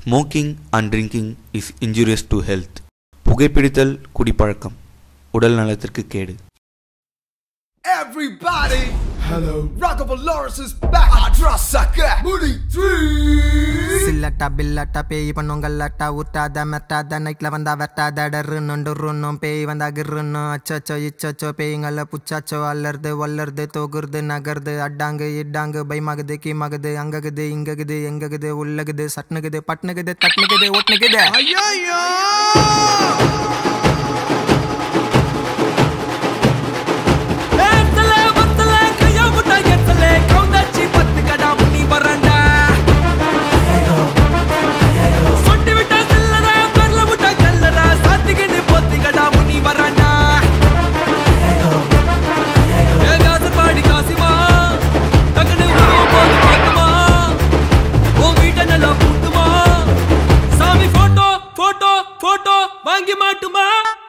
Smoking and drinking is injurious to health புகைப்பிடித்தல் குடிப்பழக்கம் உடல் நலத்திற்கு கேடு Everybody! Hello. Rockable Lawrence is back. I trust sucker. Moody three. சில்லட்டா பில்லட்டா பேய் பண்ணுங்கல்லட்டா ஊட்டாத மெட்டாத நைட்ல வந்தா வெட்டாத டர்ருன்னு டுர்ருன்னும் பேய் வந்தா கிர்ருன்னும் அச்சோச்சோ இச்சோச்சோ பேய்ங்கள புச்சாச்சோ அல்லறது வல்லறது தொகுறது நகருது அட்டாங்கு இட்டாங்கு பயமாகுது கீமாகுது அங்ககுது இங்ககுது எங்ககுது உள்ளகுது சட்னுகுது பட்னுகுது தட்னுகுது ஒட்னுகுது ஏத்தலே வத்தலே கையா முட்டா ஏத்தலே கவுந்தாச்சி பத்து கடா முனி வரண்டா சொட்டி விட்டா செல்லடா பெர்ல முட்டா கல்லடா சாத்திக்கிட்டு பொத்தி கடா முனி வரண்டா ஏ காசு பாடி காசிமா டக்குனு உருவம் போது பார்க்குமா உன் வீட்டை நல்லா பூட்டுமா சாமி போட்டோ போட்டோ போட்டோ வாங்கி மாட்டுமா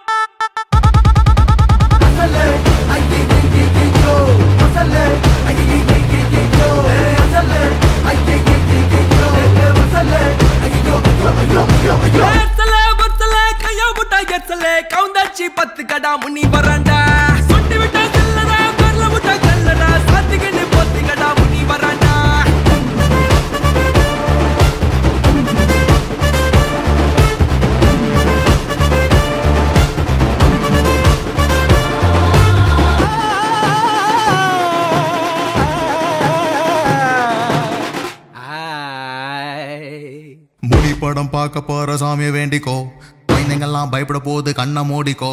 ஏத்தலே வத்தலே கையா முட்டா ஏத்தலே கவுந்தாச்சி பத்து கடா முனி வரண்டா சொட்டி விட்டா செல்லடா பெர்ல முட்டா கல்லடா சாத்திக்கிட்டு பொத்தி கடா முனி வரண்டா முடி படம் பார்க்க போற சாமியை வேண்டிக்கோ குழந்தைங்கள்லாம் பயப்பட போது கண்ணை மூடிக்கோ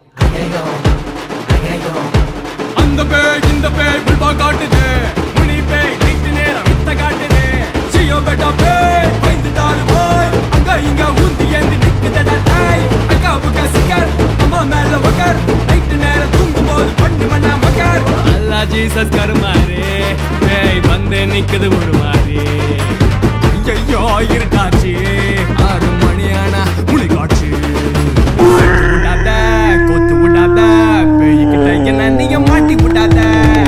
அந்த பேய் இந்த பேய் புல்பா காட்டுது முனி பேய் நைட்டு நேரம் வித்த காட்டுது சியோ பெட்டா பேய் பயந்துட்டாரு போய் அங்க இங்க ஊந்தி ஏந்தி நிக்குதடா தாய் அக்கா புக்கா சிக்கர் அம்மா மேல உக்கர் நைட்டு நேரம் தூங்கும் போது பண்ணு மண்ணா மக்கர் அல்லா ஜீசஸ் கருமாரு பேய் வந்து நிக்குது ஒரு மாதிரி ஐயோ இருட்டாச்சு ஆறு மணியானா முனி காட்சி விடாத கொத்து விடாத பேய்கிட்ட என்ன நீங்க மாட்டி விடாத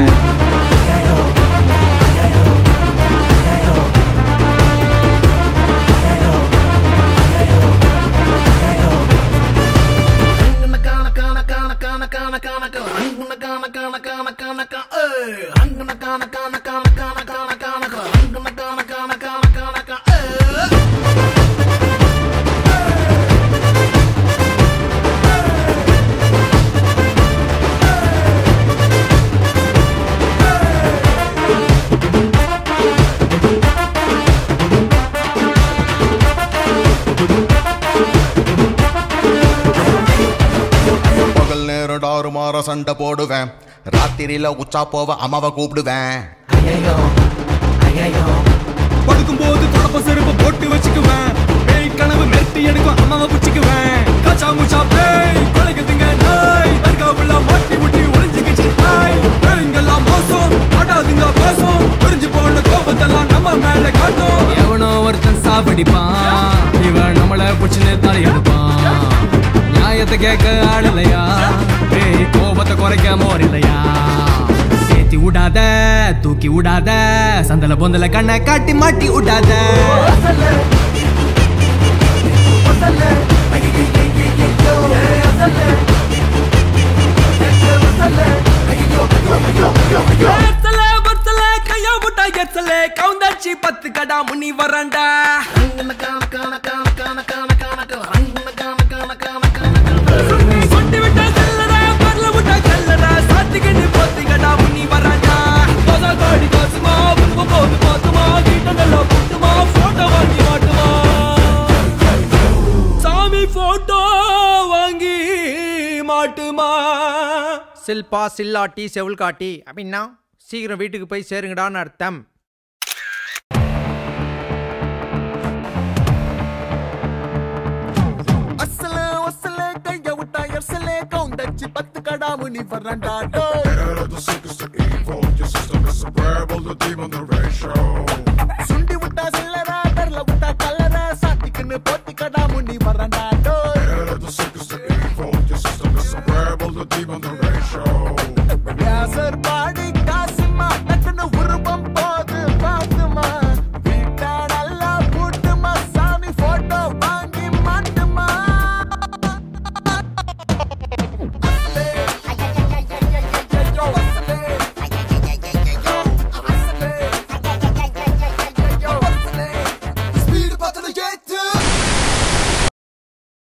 பகல் நேரம் டாறு மாற சண்டை போடுவேன் ராத்திரியில உச்சா போவ அம்மாவை கூப்பிடுவேன் படுக்கும்போது தொடப்ப செருப்பு போட்டு வச்சுக்குவேன் பேய் கனவு மெட்டி எடுக்கும் அம்மாவை பிடிச்சுக்குவேன் கச்சா முச்சா பேய் கொலைக்குதுங்க நாய் தற்காப்புல மாட்டி முட்டி ஒளிஞ்சுக்கிச்சு நாய் பேய்ங்கெல்லாம் மோசம் ஆடாதுங்க பேசும் புரிஞ்சு போன கோபத்தெல்லாம் நம்ம மேல காட்டும் எவனோ ஒருத்தன் சாப்பிடிப்பான் இவன் நம்மள பிடிச்சுன்னு தலையெடுப்பான் நியாயத்தை கேட்க ஆள் இல்லையா பேய் கோபத்தை குறைக்க மோர் இல்லையா சேர்த்தி விடாத தூக்கி விடாத சந்தல பொந்தல கண்ணை காட்டி மாட்டி விடாத ஏத்தல பத்தல கையா முட்டா ஏத்தல கவுந்தாச்சி பத்து கடா முனி வரண்டா சொட்டி விட்டா செல்லடா பரல முட்டா கல்லடா சாத்திக்கிட்டு பொத்தி கடா முனி வரண்டா போதா காடி காசுமா புல்வ போது போத்துமா வீட்டை நல்லா புட்டுமா போட்டோ வாங்கி மாட்டுமா சாமி போட்டோ வாங்கி மாட்டுமா சில்பா சில்லாட்டி செவுள் காட்டி அப்படின்னா சீக்கிரம் வீட்டுக்கு போய் சேருங்கடான்னு அர்த்தம் அசலே ஒசலே கைய விட்டா எர்சலே கவுண்டச்சி பத்து கடா முனி வர்றாண்டா